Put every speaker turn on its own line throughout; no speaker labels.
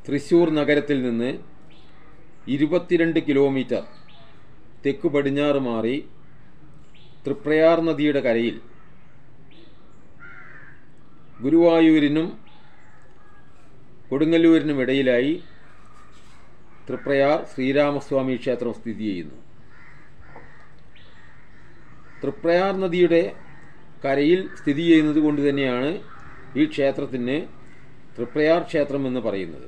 തൃശ്ശൂർ നഗരത്തിൽ നിന്ന് ഇരുപത്തിരണ്ട് കിലോമീറ്റർ തെക്കു പടിഞ്ഞാറ് മാറി തൃപ്രയാർ നദിയുടെ കരയിൽ ഗുരുവായൂരിനും കൊടുങ്ങല്ലൂരിനും ഇടയിലായി തൃപ്രയാർ ശ്രീരാമസ്വാമി ക്ഷേത്രം സ്ഥിതി ചെയ്യുന്നു തൃപ്രയാർ നദിയുടെ കരയിൽ സ്ഥിതി ചെയ്യുന്നത് കൊണ്ട് തന്നെയാണ് ഈ ക്ഷേത്രത്തിന് തൃപ്രയാർ ക്ഷേത്രം എന്ന് പറയുന്നത്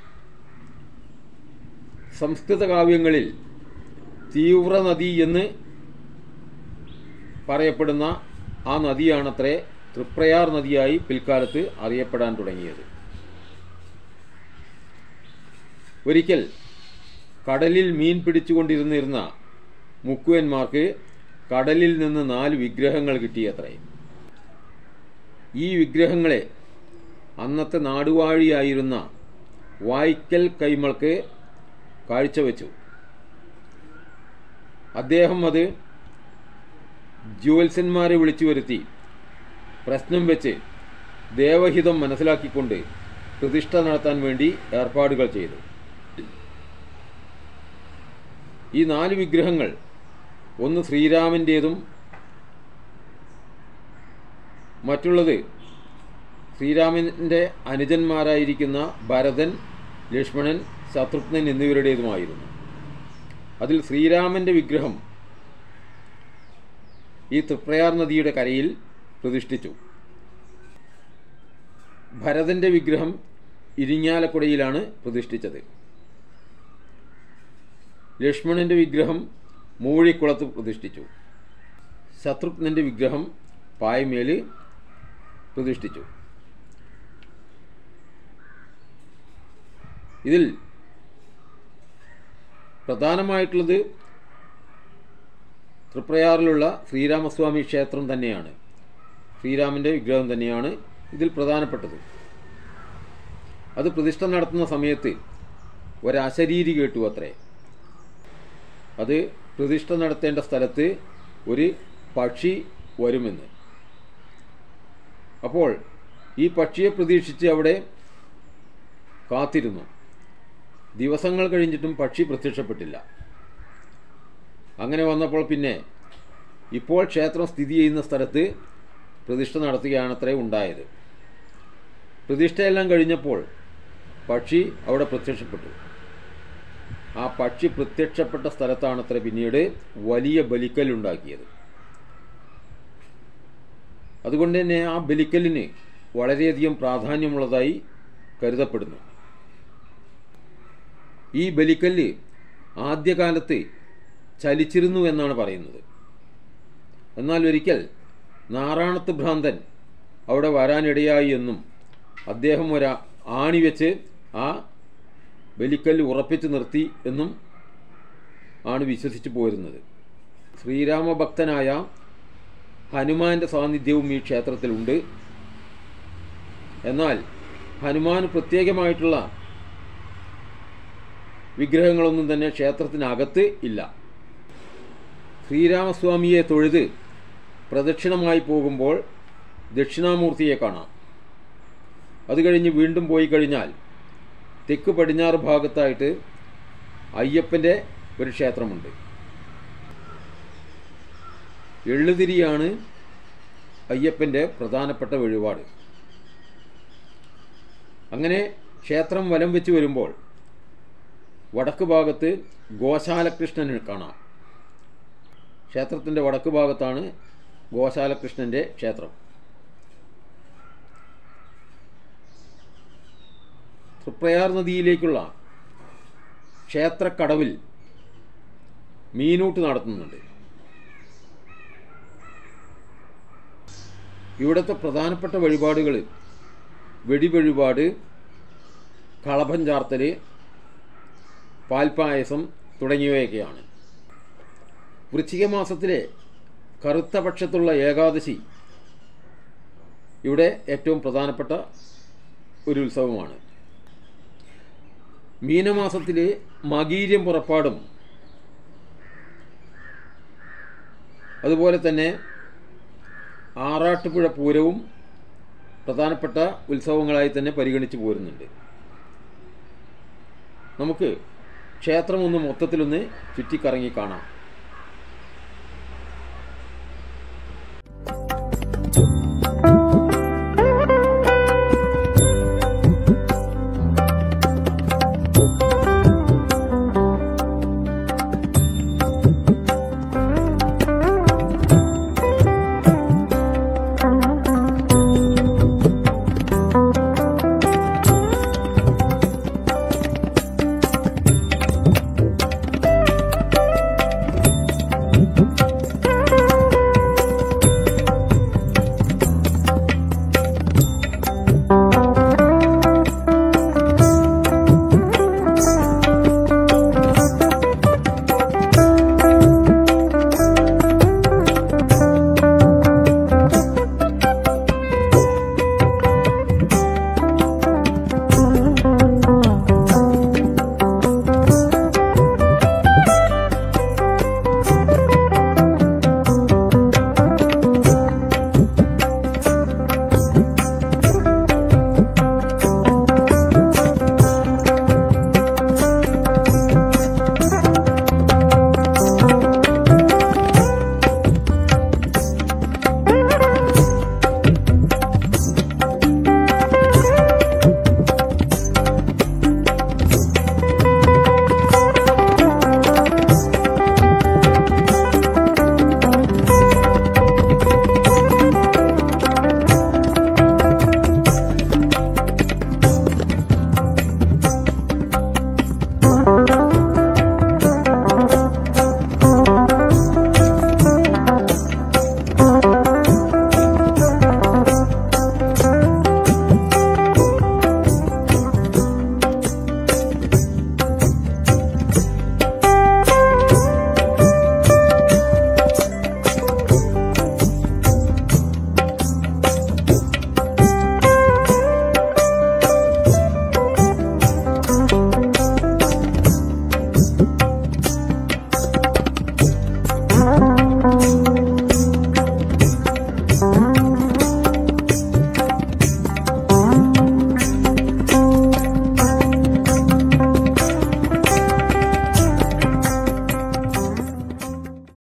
സംസ്കൃത കാവ്യങ്ങളിൽ തീവ്ര നദി എന്ന് പറയപ്പെടുന്ന ആ നദിയാണത്രേ തൃപ്രയാർ നദിയായി പിൽക്കാലത്ത് അറിയപ്പെടാൻ തുടങ്ങിയത് ഒരിക്കൽ കടലിൽ മീൻ പിടിച്ചുകൊണ്ടിരുന്നിരുന്ന മുക്കുവന്മാർക്ക് കടലിൽ നിന്ന് നാല് വിഗ്രഹങ്ങൾ കിട്ടിയത്രേ ഈ വിഗ്രഹങ്ങളെ അന്നത്തെ നാടുവാഴിയായിരുന്ന വായ്ക്കൽ കൈമൾക്ക് കാഴ്ചവെച്ചു അദ്ദേഹം അത് ജ്യോത്സ്യന്മാരെ വിളിച്ചു വരുത്തി പ്രശ്നം വെച്ച് ദേവഹിതം മനസ്സിലാക്കിക്കൊണ്ട് പ്രതിഷ്ഠ നടത്താൻ വേണ്ടി ഏർപ്പാടുകൾ ചെയ്തു ഈ നാല് വിഗ്രഹങ്ങൾ ഒന്ന് ശ്രീരാമൻ്റേതും മറ്റുള്ളത് ശ്രീരാമൻ്റെ അനുജന്മാരായിരിക്കുന്ന ഭരതൻ ലക്ഷ്മണൻ ശത്രുഘ്നൻ എന്നിവരുടേതുമായിരുന്നു അതിൽ ശ്രീരാമൻ്റെ വിഗ്രഹം ഈ തൃപ്രയാർ നദിയുടെ കരയിൽ പ്രതിഷ്ഠിച്ചു ഭരതൻ്റെ വിഗ്രഹം ഇരിങ്ങാലക്കുടയിലാണ് പ്രതിഷ്ഠിച്ചത് ലക്ഷ്മണൻ്റെ വിഗ്രഹം മൂഴിക്കുളത്ത് പ്രതിഷ്ഠിച്ചു ശത്രുഘ്നൻ്റെ വിഗ്രഹം പായ്മേൽ പ്രതിഷ്ഠിച്ചു ഇതിൽ പ്രധാനമായിട്ടുള്ളത് തൃപ്രയാറിലുള്ള ശ്രീരാമസ്വാമി ക്ഷേത്രം തന്നെയാണ് ശ്രീരാമൻ്റെ വിഗ്രഹം തന്നെയാണ് ഇതിൽ പ്രധാനപ്പെട്ടത് അത് പ്രതിഷ്ഠ നടത്തുന്ന സമയത്ത് ഒരശരീരി കേട്ടു അത്രേ അത് പ്രതിഷ്ഠ നടത്തേണ്ട സ്ഥലത്ത് ഒരു പക്ഷി വരുമെന്ന് അപ്പോൾ ഈ പക്ഷിയെ പ്രതീക്ഷിച്ച് അവിടെ കാത്തിരുന്നു ദിവസങ്ങൾ കഴിഞ്ഞിട്ടും പക്ഷി പ്രത്യക്ഷപ്പെട്ടില്ല അങ്ങനെ വന്നപ്പോൾ പിന്നെ ഇപ്പോൾ ക്ഷേത്രം സ്ഥിതി ചെയ്യുന്ന സ്ഥലത്ത് പ്രതിഷ്ഠ നടത്തുകയാണത്രേ ഉണ്ടായത് പ്രതിഷ്ഠയെല്ലാം കഴിഞ്ഞപ്പോൾ പക്ഷി അവിടെ പ്രത്യക്ഷപ്പെട്ടു ആ പക്ഷി പ്രത്യക്ഷപ്പെട്ട സ്ഥലത്താണത്ര പിന്നീട് വലിയ ബലിക്കല്ലുണ്ടാക്കിയത് അതുകൊണ്ട് തന്നെ ആ ബലിക്കല്ലിന് വളരെയധികം പ്രാധാന്യമുള്ളതായി കരുതപ്പെടുന്നു ഈ ബലിക്കല്ല് ആദ്യകാലത്ത് ചലിച്ചിരുന്നു എന്നാണ് പറയുന്നത് എന്നാൽ ഒരിക്കൽ നാറാണത്ത് ഭ്രാന്തൻ അവിടെ വരാനിടയായി എന്നും അദ്ദേഹം ഒരു ആണി വെച്ച് ആ ബലിക്കല്ല് ഉറപ്പിച്ച് നിർത്തി എന്നും ആണ് വിശ്വസിച്ചു പോരുന്നത് ശ്രീരാമഭക്തനായ ഹനുമാന്റെ സാന്നിധ്യവും ഈ ക്ഷേത്രത്തിലുണ്ട് എന്നാൽ ഹനുമാന് പ്രത്യേകമായിട്ടുള്ള വിഗ്രഹങ്ങളൊന്നും തന്നെ ക്ഷേത്രത്തിനകത്ത് ഇല്ല ശ്രീരാമസ്വാമിയെ തൊഴുത് പ്രദക്ഷിണമായി പോകുമ്പോൾ ദക്ഷിണാമൂർത്തിയെ കാണാം അത് കഴിഞ്ഞ് വീണ്ടും പോയി കഴിഞ്ഞാൽ തെക്ക് പടിഞ്ഞാറ് ഭാഗത്തായിട്ട് അയ്യപ്പൻ്റെ ഒരു ക്ഷേത്രമുണ്ട് എള്ളുതിരിയാണ് അയ്യപ്പൻ്റെ പ്രധാനപ്പെട്ട വഴിപാട് അങ്ങനെ ക്ഷേത്രം വലം വെച്ച് വരുമ്പോൾ വടക്ക് ഭാഗത്ത് ഗോശാലകൃഷ്ണനെ കാണാം ക്ഷേത്രത്തിൻ്റെ വടക്ക് ഭാഗത്താണ് ഗോശാലകൃഷ്ണൻ്റെ ക്ഷേത്രം തൃപ്രയാർ നദിയിലേക്കുള്ള ക്ഷേത്രക്കടവിൽ മീനൂട്ട് നടത്തുന്നുണ്ട് ഇവിടുത്തെ പ്രധാനപ്പെട്ട വഴിപാടുകൾ വെടിവഴിപാട് കളഭം ചാർത്തൽ പാൽപ്പായസം തുടങ്ങിയവയൊക്കെയാണ് വൃശ്ചിക മാസത്തിലെ കറുത്ത പക്ഷത്തുള്ള ഏകാദശി ഇവിടെ ഏറ്റവും പ്രധാനപ്പെട്ട ഒരു ഉത്സവമാണ് മീനമാസത്തിലെ മകീര്യം പുറപ്പാടും അതുപോലെ തന്നെ ആറാട്ടുപുഴ പൂരവും പ്രധാനപ്പെട്ട ഉത്സവങ്ങളായി തന്നെ പരിഗണിച്ചു പോരുന്നുണ്ട് നമുക്ക് ക്ഷേത്രം ഒന്ന് മൊത്തത്തിലൊന്ന് ചുറ്റിക്കറങ്ങി കാണാം